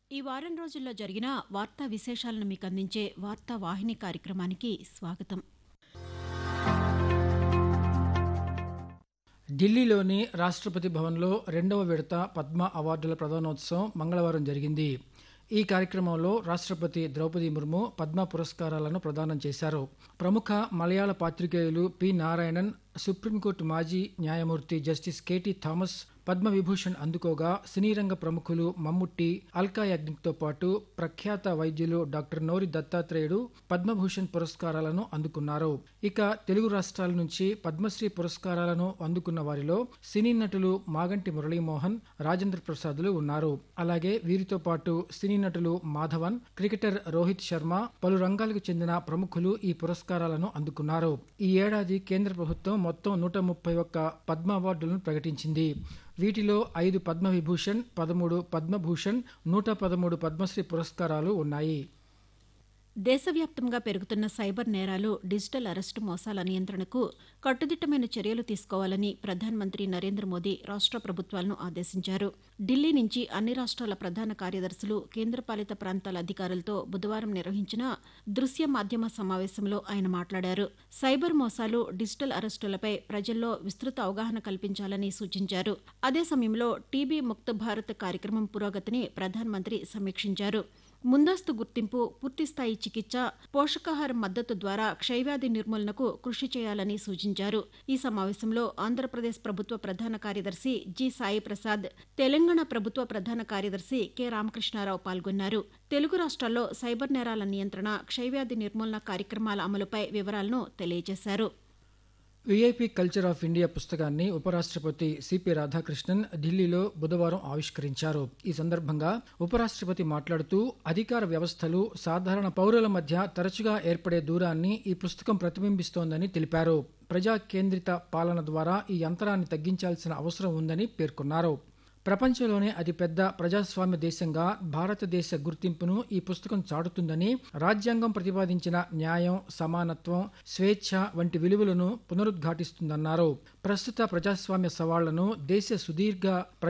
ఈ వారం రోజుల్లో జరిగిన వార్తా విశేషాలను మీకు అందించే వార్తా వాహిని కార్యక్రమానికి స్వాగతం ఢిల్లీలోని రాష్ట్రపతి భవన్లో రెండవ విడత పద్మ అవార్డుల ప్రదానోత్సవం మంగళవారం జరిగింది ఈ కార్యక్రమంలో రాష్ట్రపతి ద్రౌపది ముర్ము పద్మ పురస్కారాలను ప్రదానం చేశారు ప్రముఖ మలయాళ పాత్రికేయులు పి నారాయణన్ సుప్రీంకోర్టు మాజీ న్యాయమూర్తి జస్టిస్ కెటి థామస్ పద్మ విభూషణ్ అందుకోగా సినీ రంగ ప్రముఖులు మమ్ముట్టి అల్కా యాగ్నిక్తో పాటు ప్రఖ్యాత వైద్యులు డాక్టర్ నోరి దత్తాత్రేయుడు పద్మభూషణ్ పురస్కారాలను అందుకున్నారు ఇక తెలుగు రాష్ట్రాల నుంచి పద్మశ్రీ పురస్కారాలను అందుకున్న వారిలో సినీ నటులు మాగంటి మురళీమోహన్ రాజేంద్ర ప్రసాద్లు ఉన్నారు అలాగే వీరితో పాటు సినీ నటులు మాధవన్ క్రికెటర్ రోహిత్ శర్మ పలు రంగాలకు చెందిన ప్రముఖులు ఈ పురస్కారాలను అందుకున్నారు ఈ ఏడాది కేంద్ర ప్రభుత్వం మొత్తం నూట ముప్పై ఒక్క పద్మ అవార్డులను ప్రకటించింది వీటిలో ఐదు పద్మవిభూషణ్ పదమూడు పద్మభూషణ్ నూట పదమూడు పద్మశ్రీ పురస్కారాలు ఉన్నాయి దేశవ్యాప్తంగా పెరుగుతున్న సైబర్ నేరాలు డిజిటల్ అరెస్టు మోసాల నియంత్రణకు కట్టుదిట్టమైన చర్యలు తీసుకోవాలని ప్రధానమంత్రి నరేంద్ర మోదీ రాష్ట్ర ప్రభుత్వాలను ఆదేశించారు ఢిల్లీ నుంచి అన్ని రాష్ట్రాల ప్రధాన కార్యదర్శులు కేంద్రపాలిత ప్రాంతాల అధికారులతో బుధవారం నిర్వహించిన దృశ్య మాధ్యమ సమావేశంలో ఆయన మాట్లాడారు సైబర్ మోసాలు డిజిటల్ అరెస్టులపై ప్రజల్లో విస్తృత అవగాహన కల్పించాలని సూచించారు అదే సమయంలో టీబీ ముక్త భారత్ కార్యక్రమం పురోగతిని ప్రధానమంత్రి సమీక్షించారు ముందస్తు గుర్తింపు పూర్తిస్థాయి చికిత్స పోషకాహార మద్దతు ద్వారా క్షయవ్యాధి నిర్మూలనకు కృషి చేయాలని సూచించారు ఈ సమావేశంలో ఆంధ్రప్రదేశ్ ప్రభుత్వ ప్రధాన కార్యదర్శి జి సాయి ప్రసాద్ తెలంగాణ ప్రభుత్వ ప్రధాన కార్యదర్శి కె రామకృష్ణారావు పాల్గొన్నారు తెలుగు రాష్ట్రాల్లో సైబర్ నేరాల నియంత్రణ క్షయవ్యాధి నిర్మూలన కార్యక్రమాల అమలుపై వివరాలను తెలియజేశారు విఐపి కల్చర్ ఆఫ్ ఇండియా పుస్తకాన్ని ఉపరాష్ట్రపతి సిపి రాధాకృష్ణన్ ఢిల్లీలో బుధవారం ఆవిష్కరించారు ఈ సందర్భంగా ఉపరాష్ట్రపతి మాట్లాడుతూ అధికార వ్యవస్థలు సాధారణ పౌరుల మధ్య తరచుగా ఏర్పడే దూరాన్ని ఈ పుస్తకం ప్రతిబింబిస్తోందని తెలిపారు ప్రజా కేంద్రిత పాలన ద్వారా ఈ అంతరాన్ని తగ్గించాల్సిన అవసరం ఉందని పేర్కొన్నారు ప్రపంచంలోనే అతిపెద్ద ప్రజాస్వామ్య దేశంగా భారతదేశ గుర్తింపును ఈ పుస్తకం చాటుతుందని రాజ్యాంగం ప్రతిపాదించిన న్యాయం సమానత్వం స్వేచ్ఛ వంటి విలువలను పునరుద్ఘాటిస్తుందన్నారు ప్రస్తుత ప్రజాస్వామ్య సవాళ్లను దేశ సుదీర్ఘ